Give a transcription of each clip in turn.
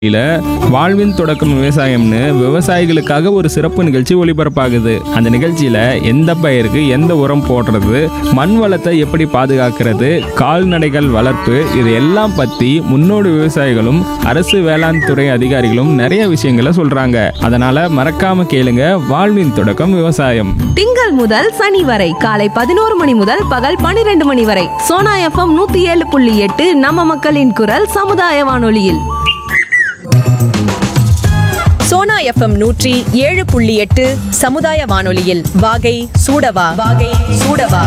இல வாழ்வின் தொடக்கம் விவசாயம்னு விவசாயிகளுக்காக ஒரு சிறப்பு நிகழ்ச்சி ஒளிபரப்பாகுது அந்த நிகழ்ச்சியில எந்த பயிருக்கு எந்த உரம் போடுறது மண் வளத்தை எப்படி பாதுகாக்கிறது கால்நடைகள் வளர்ப்பு இது எல்லாம் பத்தி முன்னோடி விவசாயிகளும் அரசு வேளாண் துறை அதிகாரிகளும் நிறைய விஷயங்களை சொல்றாங்க அதனால மறக்காம கேளுங்க வாழ்வின் தொடக்கம் விவசாயம் திங்கள் முதல் சனி வரை காலை பதினோரு மணி முதல் பகல் பனிரெண்டு மணி வரை சோனா எஃப்எம் நூத்தி ஏழு புள்ளி எட்டு நம்ம மக்களின் குரல் சமுதாய வானொலியில் சோனா எஃப்எம் நூற்றி ஏழு புள்ளி எட்டு சமுதாய வானொலியில் வாகை சூடவா வாகை சூடவா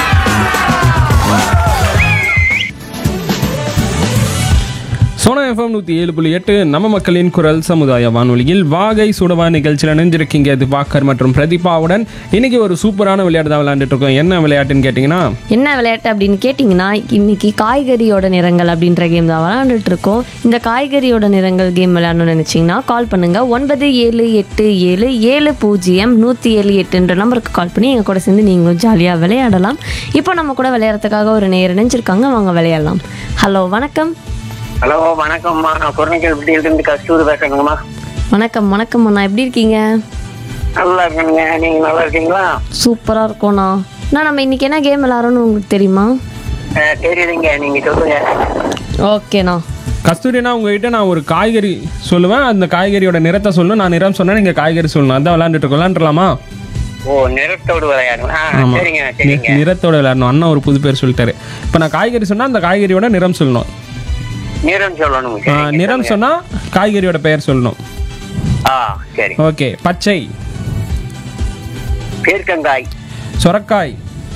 சோனா எஃப்எம் நூற்றி ஏழு புள்ளி எட்டு நம்ம மக்களின் குரல் சமுதாய வானொலியில் வாகை சுடவா நிகழ்ச்சியில் இணைஞ்சிருக்கீங்க இது பாக்கர் மற்றும் பிரதீபாவுடன் இன்னைக்கு ஒரு சூப்பரான விளையாட்டு தான் விளையாண்டுட்டு இருக்கோம் என்ன விளையாட்டுன்னு கேட்டிங்கன்னா என்ன விளையாட்டு அப்படின்னு கேட்டிங்கன்னா இன்னைக்கு காய்கறியோட நிறங்கள் அப்படின்ற கேம் தான் விளையாண்டுட்டு இருக்கோம் இந்த காய்கறியோட நிறங்கள் கேம் விளையாடணும்னு நினச்சிங்கன்னா கால் பண்ணுங்க ஒன்பது ஏழு எட்டு ஏழு ஏழு பூஜ்ஜியம் நூற்றி ஏழு எட்டுன்ற நம்பருக்கு கால் பண்ணி எங்கள் கூட சேர்ந்து நீங்களும் ஜாலியாக விளையாடலாம் இப்போ நம்ம கூட விளையாடுறதுக்காக ஒரு நேர் இணைஞ்சிருக்காங்க வாங்க விளையாடலாம் ஹலோ வணக்கம் ஹலோ வணக்கம்மா நான் குரணிக்கல்பட்டியில இருந்து கஸ்தூரி பேசுறேங்கம்மா வணக்கம் வணக்கம் அண்ணா எப்படி இருக்கீங்க நல்லா இருக்கணுங்க நீங்க நல்லா இருக்கீங்களா சூப்பராக இருக்கோண்ணா அண்ணா நம்ம இன்னைக்கு என்ன கேம் விளையாடணும்னு உங்களுக்கு தெரியுமா அஹ், தெரியுதுங்க நீங்க சொல்லுங்க ஓகேண்ணா கஸ்தூரினா உங்ககிட்ட நான் ஒரு காய்கறி சொல்லுவேன் அந்த காய்கறியோட நிறத்தை சொல்லணும் நான் நிறம் சொன்னா நீங்கள் காய்கறி சொல்லணும் அதான் விளையாண்டுட்டு இருக்கோம் விளையாண்டுலாமா ஓ நிறத்தோடு விளையாடுங்க ஆ, ஆமா. சரிங்க சரிங்க நி- நிறத்தோட விளையாடணும் அண்ணா ஒரு புது பேர் சொல்லிட்டாரு இப்போ நான் காய்கறி சொன்னா அந்த காய்கறியோட நிறம் சொல்லணும் நிறம் சொல்லணும் ஆ, நிறம் சொன்னா காய்கறியோட பெயர் சொல்லணும் ஆ சரி ஓகே பச்சை பீர்க்கங்காய் சொரக்காய்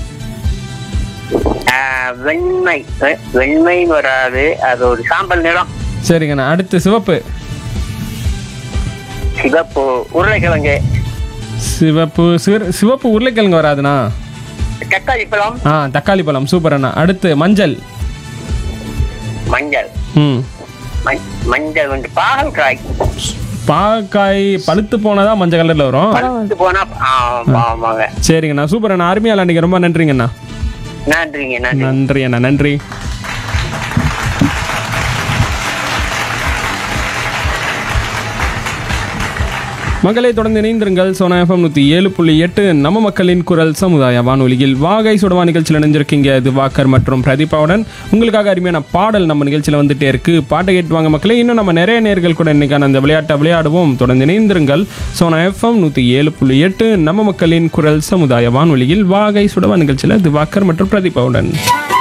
அஹ், வெண்மை வெ- வெண்மைன்னு வராது அது ஒரு சாம்பல் நிறம் சரிங்கண்ணா அடுத்து சிவப்பு சிவப்பு உருளைக்கிழங்கு சிவப்பு சிறு- சிவப்பு உருளைக்கிழங்கு வராதுண்ணா தக்காளி பழம் ஆ தக்காளி பழம் சூப்பர் அண்ணா அடுத்து மஞ்சள் மஞ்சள் ம் மஞ்- மஞ்சள் வந்து பாகல்காய் பாக்காய் பழுத்து போனதான் மஞ்சள் கலரில் வரும் பழுத்து போனா ஆமா ஆமாங்க சரிங்கண்ணா சூப்பர் அண்ணா அருமையா விளையாண்டிங்க ரொம்ப நன்றிங்கண்ணா நன்றிங்க நன்றி நன்றி அண்ணா நன்றி மக்களை தொடர்ந்து இணைந்திருங்கள் சோனா எஃப்எம் நூற்றி ஏழு புள்ளி எட்டு நம்ம மக்களின் குரல் சமுதாய வானொலியில் வாகை சுடவா நிகழ்ச்சியில் இணைஞ்சிருக்கீங்க இது வாக்கர் மற்றும் பிரதீபாவுடன் உங்களுக்காக அருமையான பாடல் நம்ம நிகழ்ச்சியில் வந்துட்டே இருக்கு பாட்டை கேட்டுவாங்க மக்களே இன்னும் நம்ம நிறைய நேர்கள் கூட இன்னைக்கான அந்த விளையாட்டை விளையாடுவோம் தொடர்ந்து இணைந்திருங்கள் சோனா எஃப்எம் நூற்றி ஏழு புள்ளி எட்டு நம்ம மக்களின் குரல் சமுதாய வானொலியில் வாகை சுடவா நிகழ்ச்சியில் இது வாக்கர் மற்றும் பிரதீபாவுடன்